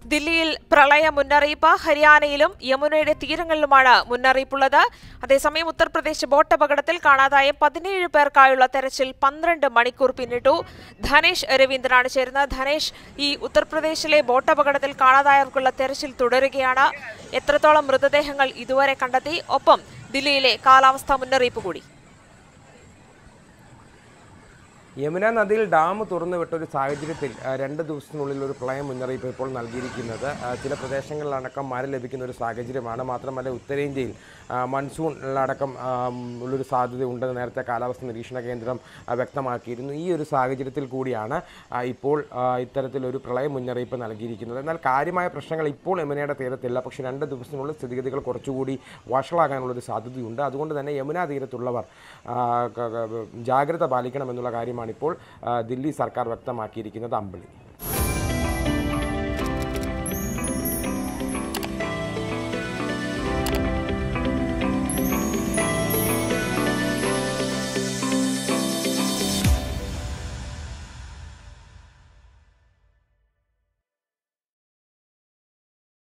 ദില്ലിയിൽ പ്രളയ മുന്നറിയിപ്പ് ഹരിയാനയിലും യമുനയുടെ തീരങ്ങളിലുമാണ് മുന്നറിയിപ്പുള്ളത് അതേസമയം ഉത്തർപ്രദേശ് ബോട്ട് അപകടത്തിൽ കാണാതായ പതിനേഴ് പേർക്കായുള്ള തെരച്ചിൽ പന്ത്രണ്ട് മണിക്കൂർ പിന്നിട്ടു ധനേഷ് രവീന്ദ്രനാണ് ചേരുന്നത് ധനേഷ് ഈ ഉത്തർപ്രദേശിലെ ബോട്ട് അപകടത്തിൽ കാണാതായവർക്കുള്ള തെരച്ചിൽ തുടരുകയാണ് എത്രത്തോളം മൃതദേഹങ്ങൾ ഇതുവരെ കണ്ടെത്തി ഒപ്പം ദില്ലിയിലെ കാലാവസ്ഥാ മുന്നറിയിപ്പ് കൂടി യമുന നദിയിൽ ഡാം തുറന്നു വിട്ട ഒരു സാഹചര്യത്തിൽ ആ, രണ്ട് ദിവസത്തിനുള്ളിൽ ഒരു പ്രളയ മുന്നറിയിപ്പ് ഇപ്പോൾ നൽകിയിരിക്കുന്നത് ആ, ചില പ്രദേശങ്ങളിലടക്കം മഴ ലഭിക്കുന്ന ഒരു സാഹചര്യമാണ് മാത്രമല്ല ഉത്തരേന്ത്യയിൽ ആ, മൺസൂണിലടക്കം ആ, ഉള്ളൊരു സാധ്യത ഉണ്ടെന്ന് നേരത്തെ കാലാവസ്ഥ നിരീക്ഷണ കേന്ദ്രം ആ, വ്യക്തമാക്കിയിരുന്നു ഈ ഒരു സാഹചര്യത്തിൽ കൂടിയാണ് ആ, ഇപ്പോൾ ആ, ഇത്തരത്തിലൊരു പ്രളയ മുന്നറിയിപ്പ് നൽകിയിരിക്കുന്നത് എന്നാൽ കാര്യമായ പ്രശ്നങ്ങൾ ഇപ്പോൾ യമുനയുടെ തീരത്തില്ല പക്ഷേ രണ്ട് ദിവസത്തിനുള്ളിൽ സ്ഥിതിഗതികൾ കുറച്ചുകൂടി വഷളാകാനുള്ളൊരു സാധ്യതയുണ്ട് അതുകൊണ്ട് തന്നെ യമുന തീരത്തുള്ളവർ ആ, ക- ക- ജാഗ്രത പാലിക്കണമെന്നുള്ള കാര്യമാണ് ഇപ്പോൾ ആ, ദില്ലി സർക്കാർ വ്യക്തമാക്കിയിരിക്കുന്നത് അമ്പിളി